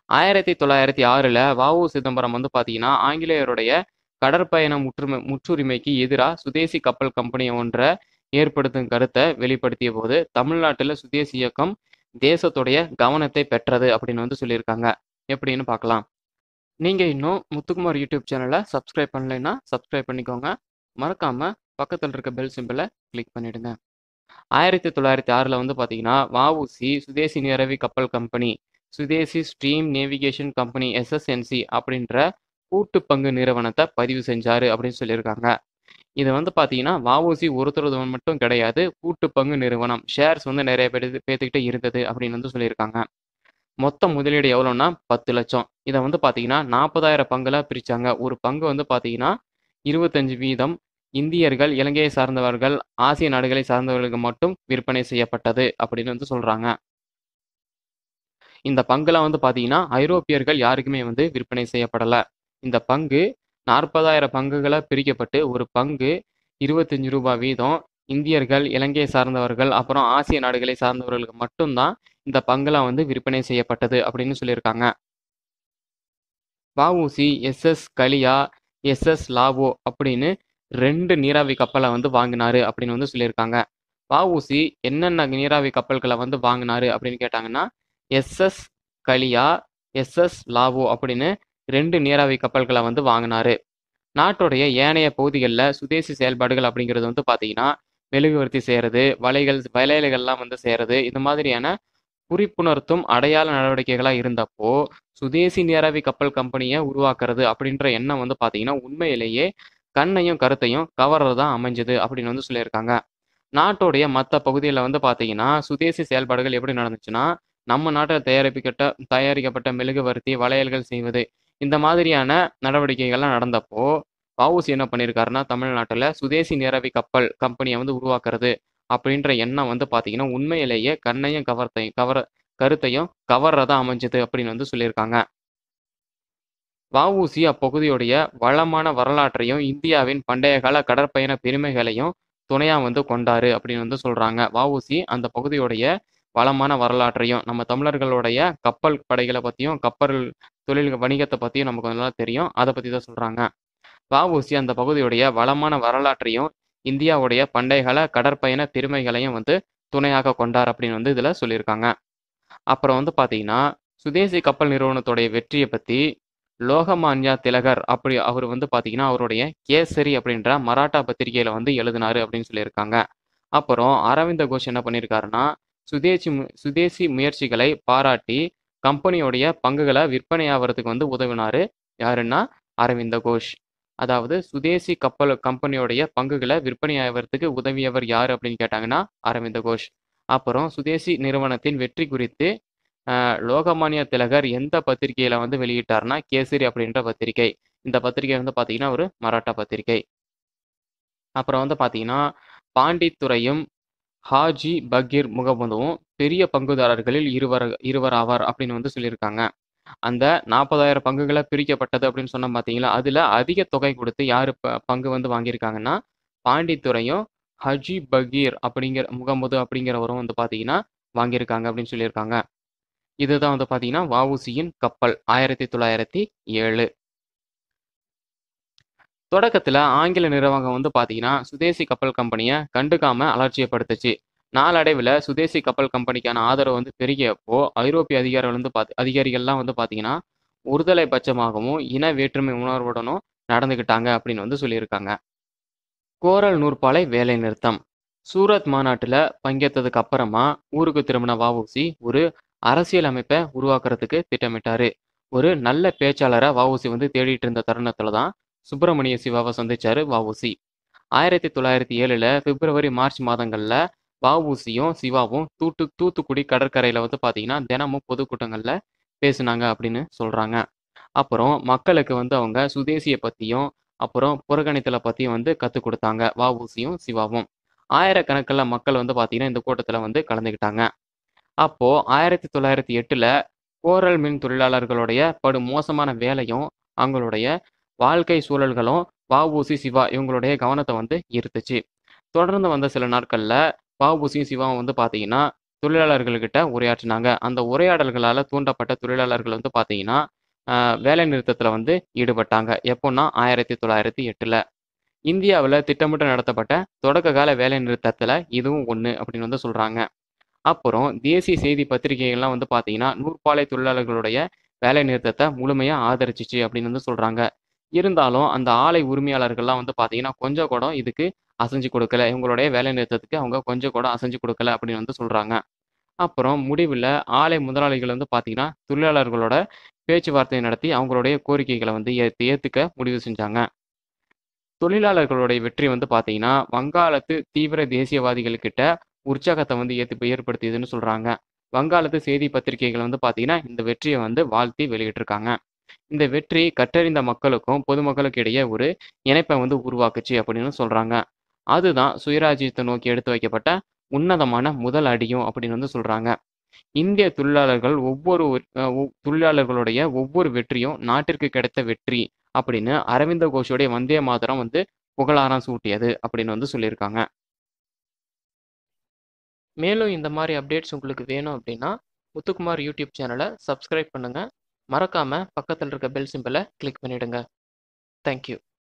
ஆயிரத்தி தொள்ளாயிரத்தி ஆறில் வஉ சிதம்பரம் வந்து பார்த்தீங்கன்னா ஆங்கிலேயருடைய கடற்பயண முற்றுமை முற்றுரிமைக்கு எதிராக சுதேசி கப்பல் கம்பெனி ஒன்றை ஏற்படுத்தும் கருத்தை வெளிப்படுத்திய போது தமிழ்நாட்டில் சுதேசி இயக்கம் தேசத்துடைய கவனத்தை பெற்றது அப்படின்னு வந்து சொல்லியிருக்காங்க எப்படின்னு பார்க்கலாம் நீங்கள் இன்னும் முத்துக்குமார் யூடியூப் சேனலை சப்ஸ்கிரைப் பண்ணலைன்னா சப்ஸ்கிரைப் பண்ணிக்கோங்க மறக்காமல் பக்கத்தில் இருக்க பெல் சிம்பிளை கிளிக் பண்ணிடுங்க ஆயிரத்தி தொள்ளாயிரத்தி ஆறில் வந்து பார்த்தீங்கன்னா வஉசி சுதேசி நிறவி கப்பல் company Swadeshi stream navigation company SSNC அப்படின்ற கூட்டு பங்கு நிறுவனத்தை பதிவு செஞ்சாரு அப்படின்னு சொல்லியிருக்காங்க இது வந்து பார்த்தீங்கன்னா வஉசி ஒருத்தரது மட்டும் கிடையாது கூட்டு பங்கு நிறுவனம் ஷேர்ஸ் வந்து நிறைய பேர் பேத்துக்கிட்டே இருந்தது அப்படின்னு வந்து சொல்லியிருக்காங்க மொத்த முதலீடு எவ்வளோன்னா பத்து லட்சம் இதை வந்து பார்த்தீங்கன்னா நாற்பதாயிரம் பங்குல பிரிச்சாங்க ஒரு பங்கு வந்து பார்த்தீங்கன்னா இருபத்தஞ்சு வீதம் இந்தியர்கள் இலங்கையை சார்ந்தவர்கள் ஆசிய நாடுகளை சார்ந்தவர்களுக்கு மட்டும் விற்பனை செய்யப்பட்டது அப்படின்னு வந்து சொல்றாங்க இந்த பங்குலாம் வந்து பார்த்தீங்கன்னா ஐரோப்பியர்கள் யாருக்குமே வந்து விற்பனை செய்யப்படலை இந்த பங்கு நாற்பதாயிரம் பங்குகளை பிரிக்கப்பட்டு ஒரு பங்கு இருபத்தஞ்சு ரூபாய் வீதம் இந்தியர்கள் இலங்கையை சார்ந்தவர்கள் அப்புறம் ஆசிய நாடுகளை சார்ந்தவர்களுக்கு மட்டும்தான் இந்த பங்குலாம் வந்து விற்பனை செய்யப்பட்டது அப்படின்னு சொல்லியிருக்காங்க VOC SS Gallia SS Lawoe அப்படின்னு ரெண்டு நீராவி கப்பலை வந்து வாங்கினாரு அப்படின்னு வந்து சொல்லியிருக்காங்க வஉசி என்னென்ன நீராவி கப்பல்களை வந்து வாங்கினாரு அப்படின்னு கேட்டாங்கன்னா எஸ்எஸ் கலியா எஸ்எஸ் லாவோ அப்படின்னு ரெண்டு நீராவி கப்பல்களை வந்து வாங்கினாரு நாட்டுடைய ஏனைய பகுதிகளில் சுதேசி செயல்பாடுகள் அப்படிங்கிறது வந்து பார்த்தீங்கன்னா மெழுகுவர்த்தி செய்கிறது வலைகள் வலையலைகள்லாம் வந்து செய்கிறது இந்த மாதிரியான குறிப்புணர்த்தும் அடையாள நடவடிக்கைகளாக இருந்தப்போ சுதேசி நீராவி கப்பல் கம்பெனியை உருவாக்குறது அப்படின்ற எண்ணம் வந்து பார்த்தீங்கன்னா உண்மையிலேயே கண்ணையும் கருத்தையும் கவர்றது தான் அமைஞ்சது அப்படின்னு வந்து சொல்லியிருக்காங்க நாட்டுடைய மற்ற பகுதிகளில் வந்து பார்த்தீங்கன்னா சுதேசி செயல்பாடுகள் எப்படி நடந்துச்சுன்னா நம்ம நாட்டில் தயாரிப்பிக்கப்பட்ட தயாரிக்கப்பட்ட மெழுகுவர்த்தி வளையல்கள் செய்வது இந்த மாதிரியான நடவடிக்கைகள்லாம் நடந்தப்போ வஉசி என்ன பண்ணியிருக்காருன்னா தமிழ்நாட்டில் சுதேசி நீராவி கப்பல் கம்பெனியை வந்து உருவாக்குறது அப்படின்ற எண்ணம் வந்து பார்த்தீங்கன்னா உண்மையிலேயே கண்ணையும் கவர்த்தையும் கவர கருத்தையும் கவர்றதா அமைஞ்சது அப்படின்னு வந்து சொல்லியிருக்காங்க வஉசி அப்பகுதியுடைய வளமான வரலாற்றையும் இந்தியாவின் பண்டைய கால கடற்பயண பெருமைகளையும் துணையாக வந்து கொண்டாரு அப்படின்னு வந்து சொல்கிறாங்க வஉசி அந்த பகுதியுடைய வளமான வரலாற்றையும் நம்ம தமிழர்களுடைய கப்பல் படைகளை பற்றியும் கப்பல் தொழில் வணிகத்தை பற்றியும் நமக்கு நல்லா தெரியும் அதை பற்றி தான் சொல்கிறாங்க வஉசி அந்த பகுதியுடைய வளமான வரலாற்றையும் இந்தியாவுடைய பண்டைய கால கடற்பயண பெருமைகளையும் வந்து துணையாக கொண்டார் அப்படின்னு வந்து இதில் சொல்லியிருக்காங்க அப்புறம் வந்து பார்த்தீங்கன்னா சுதேசி கப்பல் நிறுவனத்துடைய வெற்றியை பற்றி லோகமான்யா திலகர் அப்படி அவர் வந்து பார்த்தீங்கன்னா அவருடைய கேசரி அப்படின்ற மராட்டா பத்திரிகையில் வந்து எழுதினாரு அப்படின்னு சொல்லியிருக்காங்க அப்புறம் அரவிந்த கோஷ் என்ன பண்ணியிருக்காருன்னா சுதேசி மு- சுதேசி முயற்சிகளை பாராட்டி கம்பெனியோடைய பங்குகளை விற்பனை ஆகிறதுக்கு வந்து உதவினாரு யாருன்னா அரவிந்த கோஷ் அதாவது சுதேசி கப்பல் கம்பெனியோடைய பங்குகளை விற்பனை ஆகிறதுக்கு உதவியவர் யார் அப்படின்னு கேட்டாங்கன்னா அரவிந்த கோஷ் அப்புறம் சுதேசி நிறுவனத்தின் வெற்றி குறித்து ஆஹ், லோகமானிய திலகர் எந்த பத்திரிகையில வந்து வெளியிட்டார்னா கேசரி அப்படின்ற பத்திரிகை இந்த பத்திரிகை வந்து பார்த்தீங்கன்னா ஒரு மராட்டா பத்திரிகை அப்புறம் வந்து பார்த்தீங்கன்னா பாண்டித்துறையும் ஹாஜி பகீர் முகமதுவும் பெரிய பங்குதாரர்களில் இருவர் இருவர் ஆவார் அப்படின்னு வந்து சொல்லியிருக்காங்க அந்த நாற்பதாயிரம் பங்குகளை பிரிக்கப்பட்டது அப்படின்னு சொன்ன பார்த்தீங்களா அதில் அதிக தொகை கொடுத்து யார் ப- பங்கு வந்து வாங்கியிருக்காங்கன்னா பாண்டித்துறையும் ஹஜி பகீர் அப்படிங்கிற முகமது அப்படிங்கிறவரும் வந்து பார்த்தீங்கன்னா வாங்கியிருக்காங்க அப்படின்னு சொல்லியிருக்காங்க இதுதான் வந்து பார்த்தீங்கன்னா வஉசியின் கப்பல் ஆயிரத்தி தொள்ளாயிரத்தி ஏழு தொடக்கத்தில் ஆங்கில நிறுவனம் வந்து பார்த்தீங்கன்னா சுதேசி கப்பல் கம்பெனியை கண்டுக்காம அலட்சியப்படுத்துச்சு நாளடைவில் சுதேசி கப்பல் கம்பெனிக்கான ஆதரவு வந்து பெருகியப்போ ஐரோப்பிய அதிகாரிகள் வந்து பார்த்து அதிகாரிகள்லாம் வந்து பார்த்தீங்கன்னா ஒருதலை பட்சமாகவும் இன வேற்றுமை உணர்வுடனும் நடந்துக்கிட்டாங்க அப்படின்னு வந்து சொல்லியிருக்காங்க கோரல் நூற்பாலை வேலை நிறுத்தம் சூரத் மாநாட்டில் பங்கேற்றதுக்கு அப்புறமா ஊருக்கு திரும்பின வஉசி ஒரு அரசியல் அமைப்பை உருவாக்குறதுக்கு திட்டமிட்டாரு ஒரு நல்ல பேச்சாளரை வஉசி வந்து தேடிட்டு இருந்த தருணத்துல தான் சுப்பிரமணிய சிவாவை சந்திச்சாரு வஉசி ஆயிரத்தி தொள்ளாயிரத்தி ஏழுல பிப்ரவரி மார்ச் மாதங்கள்ல வஉசியும் சிவாவும் தூட்டு தூத்துக்குடி கடற்கரையில வந்து பாத்தீங்கன்னா தினமும் பொதுக்கூட்டங்கள்ல பேசுனாங்க அப்படின்னு சொல்றாங்க அப்புறம் மக்களுக்கு வந்து அவங்க சுதேசியை பத்தியும் அப்புறம் புறக்கணித்தலை பத்தியும் வந்து கற்றுக் கொடுத்தாங்க வஉசியும் சிவாவும் ஆயிரக்கணக்கில் மக்கள் வந்து பார்த்தீங்கன்னா இந்த கூட்டத்தில் வந்து கலந்துக்கிட்டாங்க அப்போ ஆயிரத்தி தொள்ளாயிரத்தி எட்டில் கோரல் மின் தொழிலாளர்களுடைய படு மோசமான வேலையும் அவங்களுடைய வாழ்க்கை சூழல்களும் வஉசி சிவா இவங்களுடைய கவனத்தை வந்து ஈர்த்துச்சு தொடர்ந்து வந்த சில நாட்களில் வஉசியும் சிவாவும் வந்து பார்த்தீங்கன்னா தொழிலாளர்கள்கிட்ட உரையாற்றினாங்க. அந்த உரையாடல்களால தூண்டப்பட்ட தொழிலாளர்கள் வந்து பார்த்தீங்கன்னா, அ வேலை நிறுத்தத்தில வந்து ஈடுபட்டாங்க. எப்போன்னா 1908ல. இந்தியாவுல திட்டமிட்டு நடத்தப்பட்ட தொடக்க கால வேலை நிறுத்தத்தில இதுவும் ஒண்ணு அப்படின்னு வந்து சொல்றாங்க. அப்புறம் தேசிய செய்தி பத்திரிகைகள்லாம் வந்து பார்த்தீங்கன்னா, நூற்பாலை தொழிலாளர்களுடைய வேலை நிறுத்தத்த முழுமையா ஆதரிச்சுச்சு அப்படின்னு வந்து சொல்றாங்க. இருந்தாலும் அந்த ஆலை உரிமையாளர்கள்லாம் வந்து பார்த்தீங்கன்னா, கொஞ்சம் கூட இதுக்கு அசைஞ்சு கொடுக்கல. இவங்களுடைய வேலை நிறுத்தத்துக்கு அவங்க கொஞ்சம் கூட அசைஞ்சு கொடுக்கல அப்படின்னு வந்து சொல்றாங்க. அப்புறம் முடிவுல ஆலை முதலாளிகள் வந்து பார்த்தீங்கன்னா, தொழிலாளர்களோட பேச்சுவார்த்தை நடத்தி அவங்களுடைய கோரிக்கைகள வந்து ஏத் ஏத்துக்க முடிவு செஞ்சாங்க. தொழிலாளர்களுடைய வெற்றி வந்து பார்த்தீங்கன்னா, வங்காளத்து தீவிர தேசியவாதிகள் கிட்ட உற்சாகத்த வந்து ஏத்து ஏற்படுத்தியதுன்னு சொல்றாங்க. வங்காளத்து செய்தி பத்திரிகைகள் வந்து பார்த்தீங்கன்னா, இந்த வெற்றிய வந்து வாழ்த்தி வெளியிட்டிருக்காங்க. இந்த வெற்றி கற்றறிந்த மக்களுக்கும், பொதுமக்களுக்கு இடையே ஒரு இணைப்ப வந்து உருவாக்குச்சு அப்படின்னு சொல்றாங்க. அதுதான் சுயராஜ்யத்த நோக்கி எடுத்து வைக்கப்பட்ட உன்னதமான முதல் அடியும் அப்படின்னு வந்து சொல்றாங்க. இந்திய தொழிலாளர்கள் ஒவ்வொரு அ ஒ தொழிலாளர்களுடைய ஒவ்வொரு வெற்றியும் நாட்டிற்கு கிடைத்த வெற்றி அப்படின்னு அரவிந்த கோஷோடைய வந்தே மாதரம் வந்து புகழாரம் சூட்டியது அப்படின்னு வந்து சொல்லியிருக்காங்க. மேலும் இந்த மாரி அப்டேட்ஸ் உங்களுக்கு வேணும் அப்படின்னா, முத்துக்குமார் யூடியூப் சேனல சப்ஸ்கிரைப் பண்ணுங்க. மறக்காம பக்கத்துல இருக்க பெல் சிம்பல கிளிக் பண்ணிடுங்க. Thank you.